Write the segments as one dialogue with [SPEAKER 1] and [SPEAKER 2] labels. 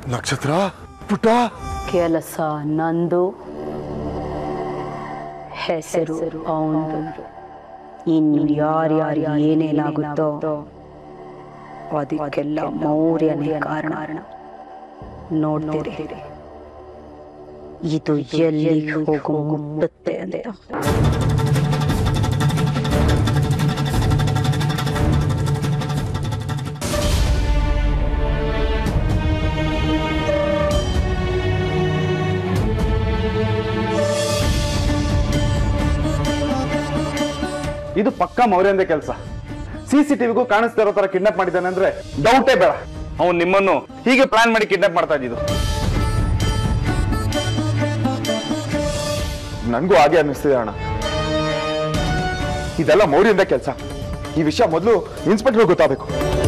[SPEAKER 1] ನಕ್ಷತ್ರ ಪುಟ್ಟ
[SPEAKER 2] ಕೆಲಸ ನಂದು ಹೆಸರು ಅವನು ಇನ್ನು ಯಾರ್ಯಾರು ಏನೇನಾಗುತ್ತೋ ಅದಕ್ಕೆಲ್ಲ ಮೌರ್ಯನೇ ಕಾರಣ ನೋಡ್ತೀರಿ ಇದು ಎಲ್ಲಿಗೆ ಹೋಗು ಮುಟ್ಟುತ್ತೆ ಅಂತ
[SPEAKER 1] ಇದು ಪಕ್ಕಾ ಮೌರ್ಯಂದೇ ಕೆಲಸ ಸಿ ಸಿ ಟಿವಿಗೂ ಕಾಣಿಸ್ತಾ ಇರೋ ತರ ಕಿಡ್ನಾಪ್ ಮಾಡಿದ್ದಾನೆ ಅಂದ್ರೆ ಡೌಟೇ ಬೇಡ ಅವ್ನು ನಿಮ್ಮನ್ನು ಹೀಗೆ ಪ್ಲಾನ್ ಮಾಡಿ ಕಿಡ್ನಾಪ್ ಮಾಡ್ತಾ ಇದ್ದಿದ್ದು ನನಗೂ ಹಾಗೆ ಅನ್ನಿಸ್ತಿದೆ ಅಣ್ಣ ಇದೆಲ್ಲ ಮೌರ್ಯಂದ ಕೆಲಸ ಈ ವಿಷಯ ಮೊದಲು ಇನ್ಸ್ಪೆಕ್ಟರ್ ಗೊತ್ತಾಗಬೇಕು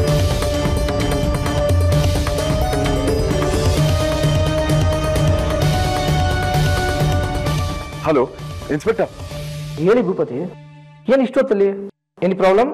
[SPEAKER 1] ಹಲೋ ಇನ್ಸ್ಪೆಕ್ಟರ್
[SPEAKER 3] ಹೇಳಿ ಭೂಪತಿ ಏನು ಇಷ್ಟೊತ್ತಲ್ಲಿ ಏನು ಪ್ರಾಬ್ಲಮ್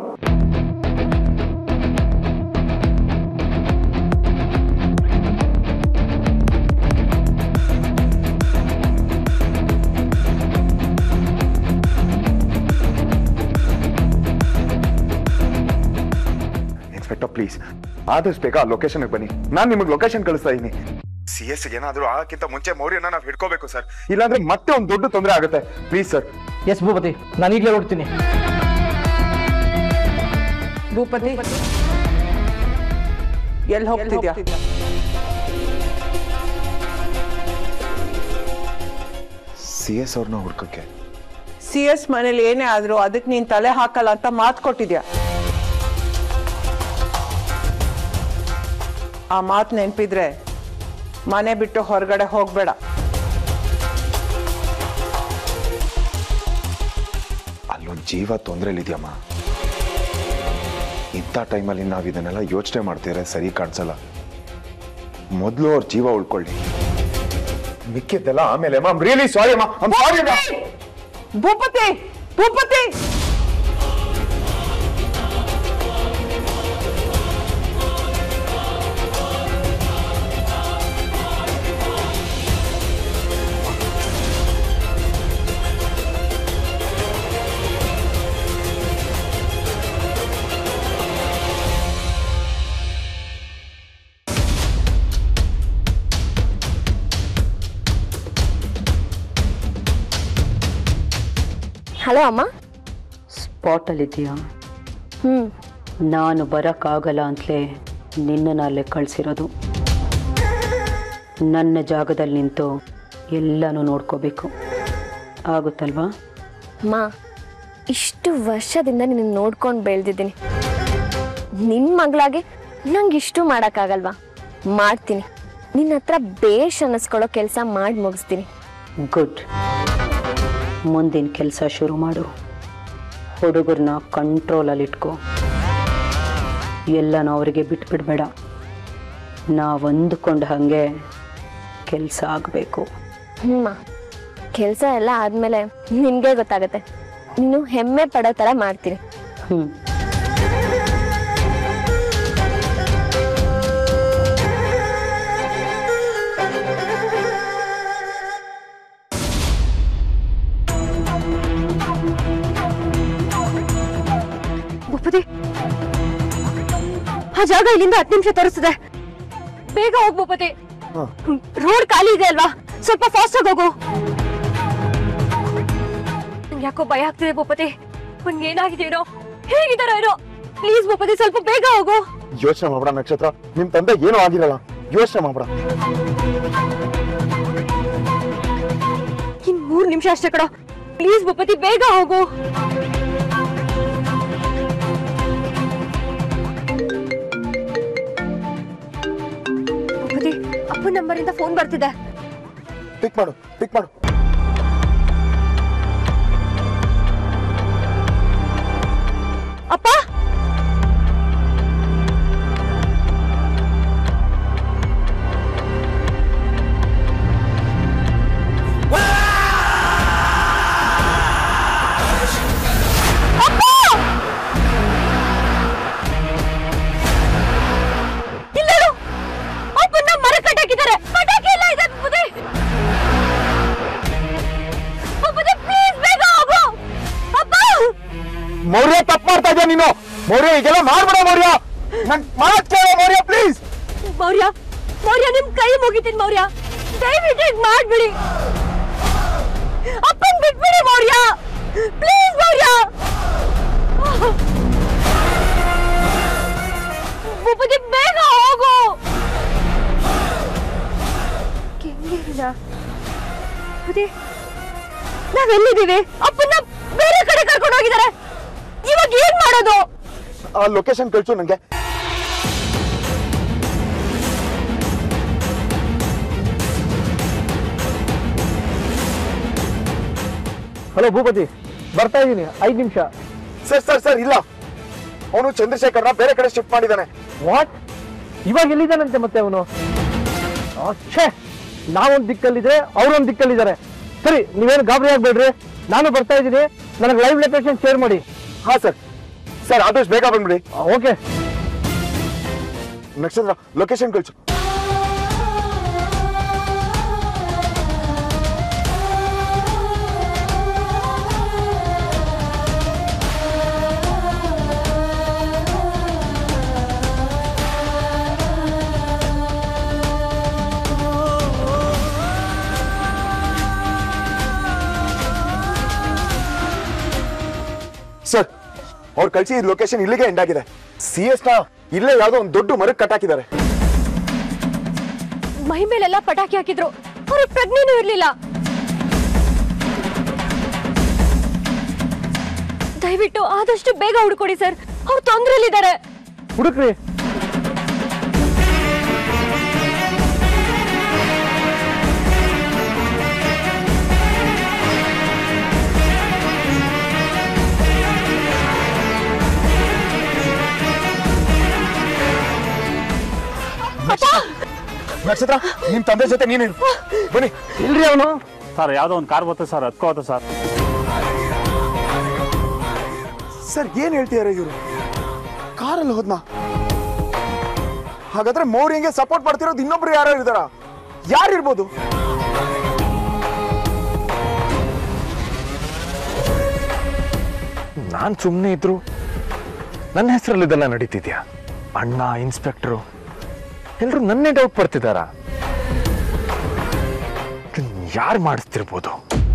[SPEAKER 1] ಇನ್ಸ್ಪೆಕ್ಟರ್ ಪ್ಲೀಸ್ ಆದಷ್ಟು ಬೇಗ ಆ ಲೊಕೇಶನ್ಗೆ ಬನ್ನಿ ನಾನು ನಿಮಗೆ ಲೊಕೇಶನ್ ಕಳಿಸ್ತಾ ಇದ್ದೀನಿ ಸಿ ಎಸ್ ಏನಾದರೂ ಆಗಕ್ಕಿಂತ ಮುಂಚೆ ಮೌರ್ಯನ ನಾವು ಹಿಡ್ಕೋಬೇಕು ಸರ್ ಇಲ್ಲಾಂದ್ರೆ ಮತ್ತೆ ಒಂದು ದೊಡ್ಡ ತೊಂದರೆ ಆಗುತ್ತೆ ಪ್ಲೀಸ್ ಸರ್
[SPEAKER 3] ಎಸ್ ಭೂಪತಿ ನಾನು ಈಗಲೇ ಹೊರಡ್ತೀನಿ
[SPEAKER 4] ಭೂಪತಿ ಎಲ್ಲಿ ಹೋಗ್ತಿದ್ಯಾ
[SPEAKER 1] ಸಿ ಎಸ್ ಅವ್ರನ್ನ ಹುಡ್ಕಕ್ಕೆ
[SPEAKER 4] ಸಿ ಎಸ್ ಮನೇಲಿ ಏನೇ ಆದ್ರೂ ಅದಕ್ಕೆ ನೀನ್ ತಲೆ ಹಾಕಲ್ಲ ಅಂತ ಮಾತು ಕೊಟ್ಟಿದ್ಯಾ ಆ ಮಾತು ನೆನ್ಪಿದ್ರೆ ಮನೆ ಬಿಟ್ಟು ಹೊರಗಡೆ ಹೋಗ್ಬೇಡ
[SPEAKER 1] ಅಲ್ಲೊಂದು ಜೀವ ತೊಂದರೆಲಿದೆಯಮ್ಮ ಇಂಥ ಟೈಮಲ್ಲಿ ನಾವು ಇದನ್ನೆಲ್ಲ ಯೋಚನೆ ಮಾಡ್ತಿದ್ರೆ ಸರಿ ಕಾಣಿಸಲ್ಲ ಮೊದಲು ಅವ್ರ ಜೀವ ಉಳ್ಕೊಳ್ಳಿ ಮಿಕ್ಕಿದ್ದೆಲ್ಲ ಆಮೇಲೆ ಅಮ್ಮ ರಿಯಲಿ ಸಾರಿ ಅಮ್ಮ ಸಾರಿ
[SPEAKER 4] ಭೂಪತಿ ಭೂಪತಿ
[SPEAKER 5] ಹಲೋ ಅಮ್ಮ
[SPEAKER 2] ಸ್ಪಾಟಲ್ಲಿದ್ದೀಯಾ
[SPEAKER 5] ಹ್ಞೂ
[SPEAKER 2] ನಾನು ಬರೋಕ್ಕಾಗಲ್ಲ ಅಂತಲೇ ನಿನ್ನನ್ನು ಅಲ್ಲೇ ಕಳಿಸಿರೋದು ನನ್ನ ಜಾಗದಲ್ಲಿ ನಿಂತು ಎಲ್ಲನೂ ನೋಡ್ಕೋಬೇಕು ಆಗುತ್ತಲ್ವಾ
[SPEAKER 5] ಅಮ್ಮ ಇಷ್ಟು ವರ್ಷದಿಂದ ನಿನ್ನ ನೋಡ್ಕೊಂಡು ಬೆಳೆದಿದ್ದೀನಿ ನಿನ್ನ ಮಗಳಾಗಿ ನಂಗೆ ಇಷ್ಟು ಮಾಡೋಕ್ಕಾಗಲ್ವಾ ಮಾಡ್ತೀನಿ ನಿನ್ನ ಹತ್ರ ಬೇಷ್ ಅನ್ನಿಸ್ಕೊಳ್ಳೋ ಕೆಲಸ ಮಾಡಿ ಮುಗಿಸ್ತೀನಿ
[SPEAKER 2] ಗುಡ್ ಮುಂದಿನ ಕೆಲಸ ಶುರು ಮಾಡು ಹುಡುಗರನ್ನ ಕಂಟ್ರೋಲಲ್ಲಿಟ್ಕೋ ಎಲ್ಲನೂ ಅವರಿಗೆ ಬಿಟ್ಬಿಡ್ಬೇಡ ನಾವು ಅಂದುಕೊಂಡ ಹಾಗೆ ಕೆಲಸ ಆಗಬೇಕು
[SPEAKER 5] ಹ್ಞೂಮ್ಮ ಕೆಲಸ ಎಲ್ಲ ಆದಮೇಲೆ ನಿನಗೆ ಗೊತ್ತಾಗುತ್ತೆ ನೀನು ಹೆಮ್ಮೆ ಪಡೋ ಥರ ಮಾಡ್ತೀನಿ
[SPEAKER 2] ಹ್ಞೂ
[SPEAKER 5] ಭೂಪತಿ ಆ ಜಾಗ ಇಲ್ಲಿಂದ ಹತ್ತು ನಿಮಿಷ ತೋರಿಸ್ತದೆ ಬೇಗ ಹೋಗ್ ಭೂಪತಿ ರೋಡ್ ಖಾಲಿ ಇದೆ ಅಲ್ವಾ ಸ್ವಲ್ಪ ಫಾಸ್ಟ್ ಆಗಿ ಹೋಗು ನಂಗ್ ಯಾಕೋ ಭಯ ಆಗ್ತಿದೆ ಭೂಪತಿ ಅವ್ನಿಗೆ ಏನಾಗಿದೆಯೋ ಹೇಗಿದಾರೋ ಏನೋ ಪ್ಲೀಸ್ ಭೂಪತಿ ಸ್ವಲ್ಪ ಬೇಗ ಹೋಗು
[SPEAKER 1] ಯೋಚನೆ ಮಾಡ್ಬೇಡ ನಕ್ಷತ್ರ ನಿಮ್ ತಂದೆ ಏನೂ ಆಗಿರಲ್ಲ ಯೋಚನೆ ಮಾಡ್ಬೇಡ
[SPEAKER 5] ಇನ್ ಮೂರ್ ನಿಮಿಷ ಅಷ್ಟೇ ಕಡೋ ಪ್ಲೀಸ್ ಭೂಪತಿ ಬೇಗ ಹೋಗು ಭೂಪತಿ ಅಪ್ಪನ ನಂಬರಿಂದ ಫೋನ್ ಬರ್ತಿದೆ
[SPEAKER 1] ಪಿಕ್ ಮಾಡು ಪಿಕ್ ಮಾಡು
[SPEAKER 5] ಅಪ್ಪ ಇಲ್ಲೇನು? ಅಪ್ಪನ್ನ ಮರ ಕಟ್ಟಾಕಿದ್ದಾರೆ
[SPEAKER 1] ನೀನು ಮೌರ್ಯ ಈಗೆಲ್ಲ ಮಾಡ್ಬೇಡ ಮೌರ್ಯ ನನ್ ಮಾತ್ ಕೇಳೋ ಮೌರ್ಯ ಪ್ಲೀಸ್
[SPEAKER 5] ಮೌರ್ಯ ಮೌರ್ಯ ನಿಮ್ ಕೈ ಮುಗಿತೀನಿ ಮೌರ್ಯ ದಯವಿಟ್ಟು ಹೀಗ್ ಮಾಡ್ಬಿಡಿ ಅಪ್ಪನ್ ಬಿಟ್ಬಿಡಿ ಮೌರ್ಯ ಪ್ಲೀಸ್ ಮೌರ್ಯ ಭೂಪತಿ ಬೇಗ ಹೋಗು ಕೆಂಗೇರಿನ ಭೂಪತಿ ನಾವೆಲ್ಲಿದ್ದೀವಿ ಅಪ್ಪನ್ನ ಬೇರೆ ಕಡೆ ಕರ್ಕೊಂಡು ಹೋಗಿದ್ದಾರೆ ಇವಾಗ ಏನ್ ಮಾಡೋದು
[SPEAKER 1] ಆ ಲೊಕೇಶನ್ ಕಳ್ಸು ನಂಗೆ
[SPEAKER 3] ಹಲೋ ಭೂಪತಿ ಬರ್ತಾ ಇದ್ದೀನಿ ಐದು ನಿಮಿಷ
[SPEAKER 1] ಸರ್ ಸರ್ ಸರ್ ಇಲ್ಲ ಅವನು ಚಂದ್ರಶೇಖರ್ನ ಬೇರೆ ಕಡೆ ಶಿಫ್ಟ್ ಮಾಡಿದ್ದಾನೆ
[SPEAKER 3] ವಾಟ್ ಇವಾಗ ಎಲ್ಲಿದ್ದಾನಂತೆ ಮತ್ತೆ ಅವನು ಛೇ ನಾವೊಂದು ದಿಕ್ಕಲ್ಲಿದ್ರೆ ಅವರೊಂದು ದಿಕ್ಕಲ್ಲಿದ್ದಾರೆ ಸರಿ ನೀವೇನು ಗಾಬರಿ ಆಗ್ಬೇಡ್ರಿ ನಾನು ಬರ್ತಾ ಇದ್ದೀನಿ ನನಗೆ ಲೈವ್ ಲೊಕೇಶನ್ ಶೇರ್ ಮಾಡಿ
[SPEAKER 1] ಹಾ ಸರ್ ಸರ್ ಆದಷ್ಟು ಬೇಗ ಬಂದ್ಬಿಡಿ
[SPEAKER 3] ಓಕೆ
[SPEAKER 1] ನಕ್ಷತ್ರ ಲೊಕೇಶನ್ ಕಳ್ಸು ಸರ್ ಅವ್ರು ಕಳ್ಸಿ ಲೊಕೇಶನ್ ಇಲ್ಲಿಗೆ ಎಂಡ್ ಆಗಿದೆ ಸಿ ಎಸ್ ನ ಇಲ್ಲೇ ಯಾವ್ದೋ ಒಂದು ದೊಡ್ಡ ಮರಕ್ಕೆ ಕಟ್ಟಾಕಿದ್ದಾರೆ
[SPEAKER 5] ಮೈ ಮೇಲೆಲ್ಲ ಪಟಾಕಿ ಹಾಕಿದ್ರು ಅವ್ರಿಗೆ ಪ್ರಜ್ಞೆನೂ ಇರ್ಲಿಲ್ಲ ದಯವಿಟ್ಟು ಆದಷ್ಟು ಬೇಗ ಹುಡ್ಕೊಡಿ ಸರ್ ಅವ್ರು ತೊಂದ್ರೆಲಿದ್ದಾರೆ
[SPEAKER 3] ಹುಡುಕ್ರಿ
[SPEAKER 1] ನಕ್ಷತ್ರ ನಿಮ್ ತಂದೆ ಜೊತೆ ನೀನು ಬನ್ನಿ
[SPEAKER 3] ಇಲ್ರಿ ಅವನು
[SPEAKER 6] ಸರ್ ಯಾವುದೋ ಒಂದು ಕಾರ್ ಬರ್ತದೆ ಸರ್ ಹತ್ಕೋತ ಸರ್
[SPEAKER 1] ಸರ್ ಏನ್ ಹೇಳ್ತಿದಾರೆ ಇವರು ಕಾರಲ್ಲಿ ಹೋದ್ನಾ ಹಾಗಾದ್ರೆ ಮೌರ್ಯಂಗೆ ಸಪೋರ್ಟ್ ಮಾಡ್ತಿರೋದು ಇನ್ನೊಬ್ರು ಯಾರು ಇದಾರ ಯಾರಿರ್ಬೋದು
[SPEAKER 7] ನಾನ್ ಸುಮ್ಮನೆ ಇದ್ರು ನನ್ನ ಹೆಸರಲ್ಲಿ ಇದೆಲ್ಲ ನಡೀತಿದ್ಯಾ ಅಣ್ಣ ಇನ್ಸ್ಪೆಕ್ಟರು ಎಲ್ರು ನನ್ನೇ ಡೌಟ್ ಪಡ್ತಿದಾರ ಯಾರು ಮಾಡಿಸ್ತಿರ್ಬೋದು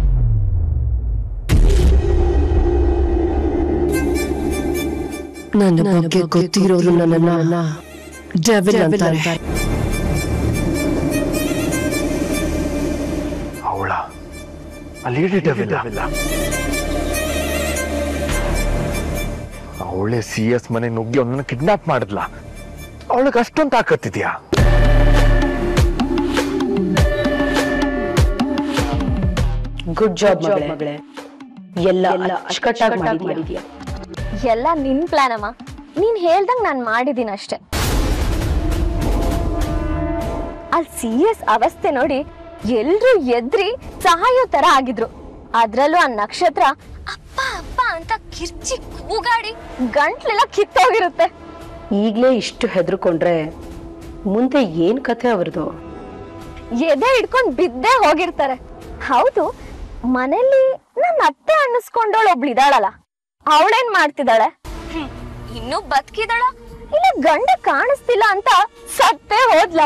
[SPEAKER 8] ನನ್ನ ಬಗ್ಗೆ ಗೊತ್ತಿರೋರು ನನ್ನನ್ನ ಡೆವಿಲ್ ಅಂತಾರೆ
[SPEAKER 7] ಅವಳ ಅಲ್ಲಿ ಅವಳೆ ಸಿ ಎಸ್ ಮನೆ ನುಗ್ಗಿ ಅವನನ್ನ ಕಿಡ್ನಾಪ್ ಮಾಡಿದ್ಲ ಅವಳಿಗೆ ಅಷ್ಟೊಂದು ತಾಕತ್ತಿದ್ಯಾ
[SPEAKER 2] ಗುಡ್ ಜಾಬ್ ಮಗಳೇ ಎಲ್ಲ ಅಚ್ಚುಕಟ್ಟಾಗಿ ಮಾಡಿದ್ಯಾ
[SPEAKER 5] ಎಲ್ಲ ನಿನ್ ಪ್ಲಾನ್ ಅಮ್ಮ ನೀನ್ ಹೇಳ್ದಂಗ್ ನಾನ್ ಮಾಡಿದೀನಿ ಅಷ್ಟೆ ಅಲ್ಲಿ ಸಿ ಎಸ್ ಅವಸ್ಥೆ ನೋಡಿ ಎಲ್ರು ಎದ್ರಿ ಸಹಾಯೋ ತರ ಆಗಿದ್ರು ಅದ್ರಲ್ಲೂ ಆ ನಕ್ಷತ್ರ ಅಪ್ಪ ಅಪ್ಪ ಅಂತ ಕಿರ್ಚಿ ಕೂಗಾಡಿ ಗಂಟ್ಲೆಲ್ಲ ಕಿತ್ತೋಗಿರುತ್ತೆ
[SPEAKER 2] ಈಗ್ಲೇ ಇಷ್ಟು ಹೆದರ್ಕೊಂಡ್ರೆ ಮುಂದೆ ಏನ್ ಕಥೆ ಅವ್ರದ್ದು
[SPEAKER 5] ಎದೆ ಹಿಡ್ಕೊಂಡ್ ಬಿದ್ದೇ ಹೋಗಿರ್ತಾರೆ ಹೌದು ಮನೇಲಿ ನನ್ನ ಅತ್ತೆ ಅನ್ನಿಸ್ಕೊಂಡವಳು ಒಬ್ಳಿದಾಳಲ್ಲ ಅವಳೇನ್ ಮಾಡ್ತಿದ್ದಾಳೆ ಹ್ಮ್, ಇನ್ನೂ ಬದುಕಿದಾಳ ಇಲ್ಲ ಗಂಡ ಕಾಣಿಸ್ತಿಲ್ಲ ಅಂತ ಸತ್ತೇ ಹೋದ್ಲಾ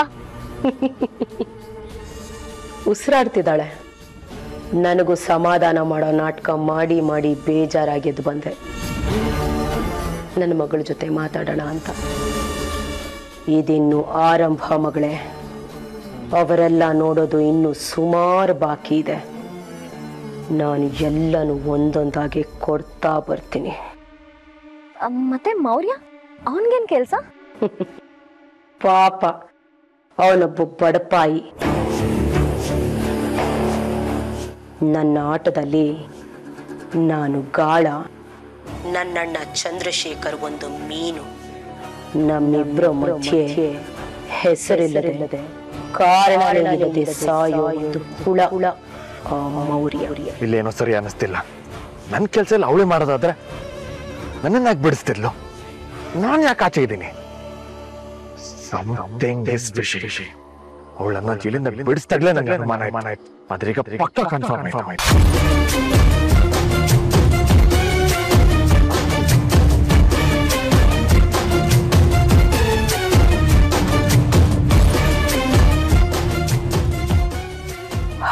[SPEAKER 2] ಉಸಿರಾಡ್ತಿದ್ದಾಳೆ ನನಗೂ ಸಮಾಧಾನ ಮಾಡೋ ನಾಟಕ ಮಾಡಿ ಮಾಡಿ ಬೇಜಾರಾಗಿದ್ದು ಬಂದೆ ನನ್ನ ಮಗಳ ಜೊತೆ ಮಾತಾಡೋಣ ಅಂತ ಇದಿನ್ನು ಆರಂಭ ಮಗಳೇ ಅವರೆಲ್ಲ ನೋಡೋದು ಇನ್ನು ಸುಮಾರು ಬಾಕಿ ಇದೆ ನಾನು ಎಲ್ಲನೂ ಒಂದೊಂದಾಗಿ ಕೊಡ್ತಾ ಬರ್ತೀನಿ
[SPEAKER 5] ಅಮ್, ಮತ್ತೆ ಮೌರ್ಯ ಅವನ್ಗೇನ್ ಕೆಲ್ಸ
[SPEAKER 2] ಪಾಪ ಅವನೊಬ್ಬ ಬಡಪಾಯಿ ನನ್ನ ಆಟದಲ್ಲಿ ನಾನು ಗಾಳ ನನ್ನಣ್ಣ ಚಂದ್ರಶೇಖರ್ ಒಂದು ಮೀನು ನಮ್ಮಿಬ್ಬರ ಮಧ್ಯೆ ಹೆಸರಿಲ್ಲದೆ ಕಾರಣವಿಲ್ಲದೆ ಸಾಯೋ ಒಂದು ಹುಳ ಹುಳ ಆ ಮೌರ್ಯ
[SPEAKER 7] ಇಲ್ಲೇನೋ ಸರಿ ಅನಿಸ್ತಿಲ್ಲ ನನ್ನ ಕೆಲಸ ಎಲ್ಲ ಅವಳೇ ಮಾಡೋದಾದ್ರೆ ನನ್ನನ್ನು ಯಾಕೆ ಬಿಡಿಸ್ತಿದ್ಲು ನಾನು ಯಾಕೆ ಆಚೆ ಇದ್ದೀನಿ Something is fishy. ಅವಳನ್ನ ಜೈಲಿಂದ ಬಿಡಿಸ್ದಾಗ್ಲೇ ನಂಗೆ ಅನುಮಾನ ಆಯ್ತು ಅದ್ರೀಗ ಪಕ್ಕ ಕನ್ಫರ್ಮ್ ಆಯ್ತು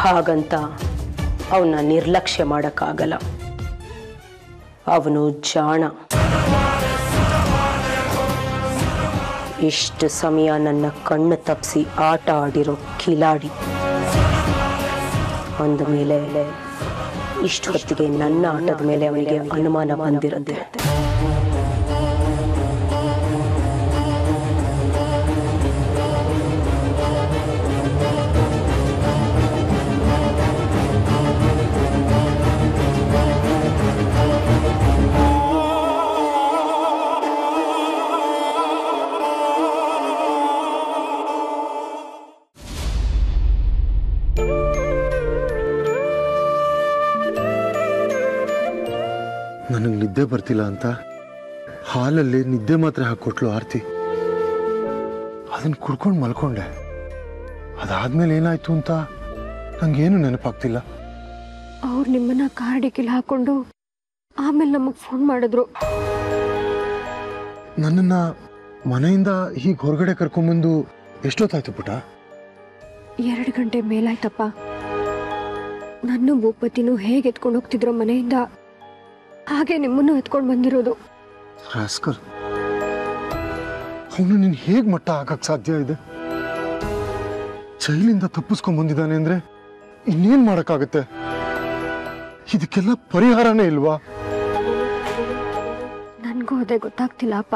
[SPEAKER 2] ಹಾಗಂತ ಅವನ್ನ ನಿರ್ಲಕ್ಷ್ಯ ಮಾಡೋಕ್ಕಾಗಲ್ಲ ಅವನು ಜಾಣ ಇಷ್ಟು ಸಮಯ ನನ್ನ ಕಣ್ಣು ತಪ್ಪಿಸಿ ಆಟ ಆಡಿರೋ ಕಿಲಾಡಿ ಅಂದ ಮೇಲೆ ಇಷ್ಟು ಹೊತ್ತಿಗೆ ನನ್ನ ಆಟದ ಮೇಲೆ ಅವನಿಗೆ ಅನುಮಾನ ಬಂದಿರುತ್ತೆ
[SPEAKER 9] ನನಗೆ ನಿದ್ದೆ ಬರ್ತಿಲ್ಲ ಅಂತ ಹಾಲಲ್ಲಿ ನಿದ್ದೆ ಮಾತ್ರ ಹಾಕೊಟ್ಲು ಆರ್ತಿ ಅದನ್ನ ಕುಡ್ಕೊಂಡು ಮಲ್ಕೊಂಡೆ ಅದಾದ್ಮೇಲೆ ಏನಾಯ್ತು ಅಂತ ನಂಗೇನು ನೆನಪಾಗ್ತಿಲ್ಲ
[SPEAKER 10] ಅವ್ರು ನಿಮ್ಮನ್ನ ಕಾರ್ಡಿಕಿಲ್ ಹಾಕೊಂಡು ಆಮೇಲೆ ನಮಗೆ ಫೋನ್ ಮಾಡಿದ್ರು
[SPEAKER 9] ನನ್ನನ್ನ ಮನೆಯಿಂದ ಹೀಗೆ ಹೊರಗಡೆ ಕರ್ಕೊಂಬಂದು ಎಷ್ಟೊತ್ತಾಯ್ತು ಪುಟ
[SPEAKER 10] ಎರಡು ಗಂಟೆ ಮೇಲಾಯ್ತಪ್ಪ ನನ್ನ ಭೂಪತಿನೂ ಹೇಗೆ ಎತ್ಕೊಂಡು ಹೋಗ್ತಿದ್ರು ಮನೆಯಿಂದ ಹಾಗೆ ನಿಮ್ಮನ್ನು ಎತ್ಕೊಂಡು ಬಂದಿರೋದು
[SPEAKER 9] ರಾಸ್ಕಲ್ ಅವನು ನೀನು ಹೇಗೆ ಮಟ್ಟ ಹಾಕಕ್ ಸಾಧ್ಯ ಇದೆ ಜೈಲಿಂದ ತಪ್ಪಿಸ್ಕೊಂಡ್ ಬಂದಿದ್ದಾನೆ ಅಂದ್ರೆ ಇನ್ನೇನ್ ಮಾಡಕ್ಕಾಗತ್ತೆ ಇದಕ್ಕೆಲ್ಲ ಪರಿಹಾರನೇ ಇಲ್ವಾ
[SPEAKER 10] ನನಗೂ ಅದೇ ಗೊತ್ತಾಗ್ತಿಲ್ಲ ಅಪ್ಪ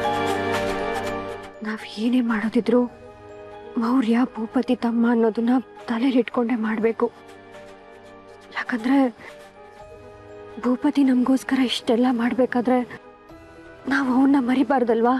[SPEAKER 10] ನಾವ್ ಏನೇ ಮಾಡೋದಿದ್ರು ಮೌರ್ಯ ಭೂಪತಿ ತಮ್ಮ ಅನ್ನೋದನ್ನ ತಲೆಲಿಟ್ಕೊಂಡೇ ಮಾಡಬೇಕು ಯಾಕಂದ್ರೆ ಭೂಪತಿ ನಮಗೋಸ್ಕರ ಇಷ್ಟೆಲ್ಲ ಮಾಡಬೇಕಾದ್ರೆ ನಾವು ಅವನ್ನ ಮರಿಬಾರ್ದಲ್ವಾ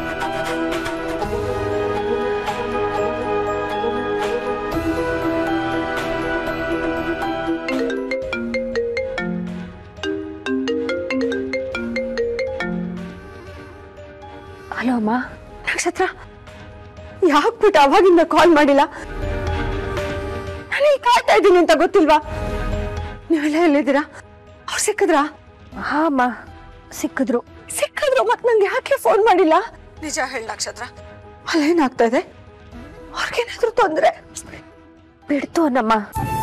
[SPEAKER 10] ಹಲೋ ಅಮ್ಮ
[SPEAKER 4] ನಕ್ಷತ್ರ ಯಾಕೆ ಬಿಟ್ಟು ಅವಾಗಿಂದ ಕಾಲ್ ಮಾಡಿಲ್ಲ ನಾನು ಈಗ ಕಾಯ್ತಾ ಇದ್ದೀನಿ ಅಂತ ಗೊತ್ತಿಲ್ವಾ ನೀವೆಲ್ಲ ಎಲ್ಲಿದ್ದೀರಾ ಅವ್ರು ಸಿಕ್ಕಿದ್ರಾ
[SPEAKER 10] ಹಾ ಅಮ್ಮ ಸಿಕ್ಕಿದ್ರು
[SPEAKER 4] ಸಿಕ್ಕಿದ್ರು ಮತ್ ನಂಗೆ ಯಾಕೆ ಫೋನ್ ಮಾಡಿಲ್ಲ ನಿಜ ಹೇಳ ನಕ್ಷತ್ರ ಅಲ್ಲೇನಾಗ್ತಾ ಇದೆ ಅವ್ರಿಗೇನಾದ್ರೂ ತೊಂದ್ರೆ
[SPEAKER 10] ಬಿಡ್ತು ಅನ್ನಮ್ಮ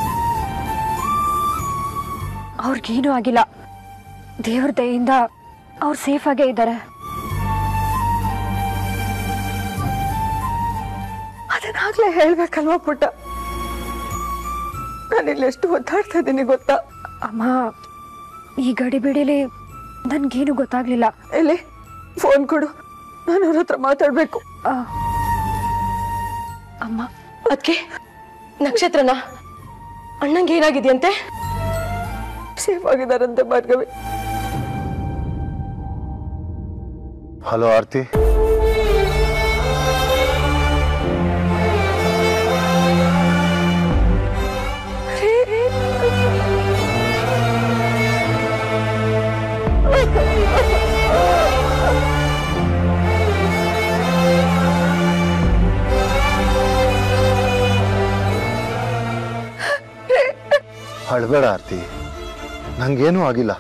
[SPEAKER 10] ಅವ್ರಿಗೇನೂ ಆಗಿಲ್ಲ ದೇವ್ರ ದಯೆಯಿಂದ ಅವ್ರು ಸೇಫ್ ಆಗೇ ಇದ್ದಾರೆ
[SPEAKER 4] ಅದನ್ನಾಗ್ಲೇ ಹೇಳ್ಬೇಕಲ್ವಾ ಪುಟ್ಟ ನಾನಿಲ್ಲಿ ಎಷ್ಟು ಒದ್ದಾಡ್ತಾ ಇದ್ದೀನಿ ಗೊತ್ತಾ
[SPEAKER 10] ಅಮ್ಮ ಈ ಗಡಿಬಿಡಿಲಿ ನನ್ಗೇನು ಗೊತ್ತಾಗ್ಲಿಲ್ಲ
[SPEAKER 4] ಎಲ್ಲಿ ಫೋನ್ ಕೊಡು ನಾನು ಅವ್ರ ಹತ್ರ ಮಾತಾಡ್ಬೇಕು
[SPEAKER 10] ಆ, ಅಮ್ಮ
[SPEAKER 2] ಅದಕ್ಕೆ ನಕ್ಷತ್ರನ ಅಣ್ಣಂಗೆ ಏನಾಗಿದೆಯಂತೆ
[SPEAKER 4] ಸೇಫ್ ಆಗಿದಾರಂತೆ ಭಾರ್ಗವಿ
[SPEAKER 9] ಹಲೋ ಆರ್ತಿ ಅಳ್ಬೇಡ ಆರ್ತಿ ನಂಗೇನೂ ಆಗಿಲ್ಲ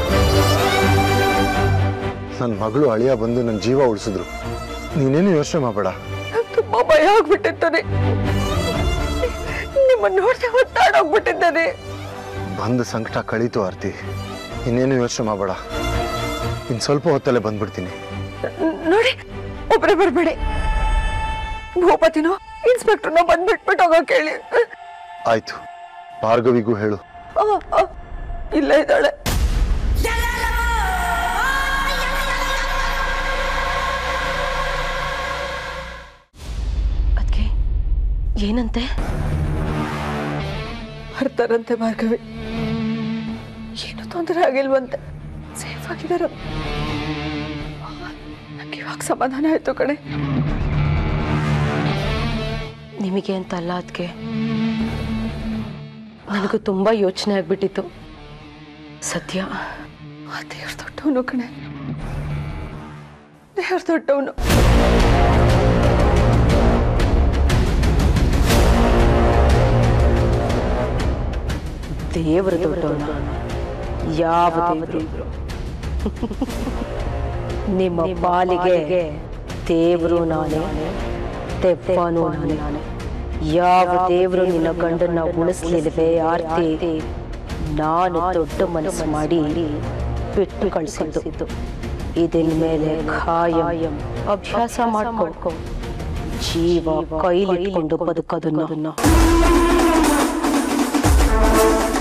[SPEAKER 9] ನನ್ನ ಮಗಳು ಅಳಿಯ ಬಂದು ನನ್ನ ಜೀವ ಉಳಿಸಿದ್ರು ನೀನೇನು ಯೋಚನೆ ಮಾಡಬೇಡ
[SPEAKER 4] ನಂಗ್ ತುಂಬಾ ಭಯ ಆಗ್ಬಿಟ್ಟಿದ್ದಾನೆ ನಿಮ್ಮನ್ನ ನೋಡ್ದೆ ಒತ್ತಾಡೋಗ್ಬಿಟ್ಟಿದ್ದಾನೆ
[SPEAKER 9] ಬಂದ ಸಂಕಟ ಕಳೀತು ಆರ್ತಿ ಇನ್ನೇನು ಯೋಚನೆ ಮಾಡಬೇಡ ಇನ್ನು ಸ್ವಲ್ಪ ಹೊತ್ತಲ್ಲೇ ಬಂದ್ಬಿಡ್ತೀನಿ
[SPEAKER 4] ನೋಡಿ ಒಬ್ರೆ ಬರ್ಬೇಡಿ ಭೂಪತಿನೋ ಇನ್ಸ್ಪೆಕ್ಟರ್ನೋ ಬಂದ್ಬಿಟ್ಬಿಟ್ಟು ಹೋಗಕ್ ಹೇಳಿ
[SPEAKER 9] ಆಯ್ತು ಭಾರ್ಗವಿಗೂ ಹೇಳು
[SPEAKER 4] ಆ, ಆ, ಇಲ್ಲೇ ಇದ್ದಾಳೆ
[SPEAKER 2] ಅದಕ್ಕೆ ಏನಂತೆ
[SPEAKER 4] ಬರ್ತಾರಂತೆ ಭಾರ್ಗವಿ ಏನು ತೊಂದರೆ ಆಗಿಲ್ವಂತೆ ಸೇಫ್ ಆಗಿದಾರ ನಂಗೆ ಇವಾಗ ಸಮಾಧಾನ ಆಯ್ತು ಕಣೆ
[SPEAKER 2] ನಿಮಗೆ ಅಂತ ಅಲ್ಲ ಅದಕ್ಕೆ ನನಗೂ ತುಂಬಾ ಯೋಚನೆ ಆಗ್ಬಿಟ್ಟಿತ್ತು ಸತ್ಯ
[SPEAKER 4] ಆ ದೇವ್ರ ದೊಡ್ಡವನು ಕಣೆ ದೇವ್ರ ದೊಡ್ಡವನು
[SPEAKER 2] ದೇವರ ದೊಡ್ಡವನ ಯಾವ ದೇವರು ನಿಮ್ಮ ಪಾಲಿಗೆ ದೇವರು ನಾನೇ ದೆವ್ವನೂ ನಾನೇ ಯಾವ ದೇವರು ನಿನ್ನ ಗಂಡನ್ನ ಉಳಿಸ್ಲಿಲ್ವೇ ಆರ್ತಿ ನಾನು ದೊಡ್ಡ ಮನಸ್ಸು ಮಾಡಿ ಬಿಟ್ಟು ಕಳಿಸಿದ್ದು ಇದನ್ ಮೇಲೆ ಖಾಯಂ ಅಭ್ಯಾಸ ಮಾಡ್ಕೊ ಜೀವ ಕೈಲಿಟ್ಕೊಂಡು ಬದುಕೋದನ್ನ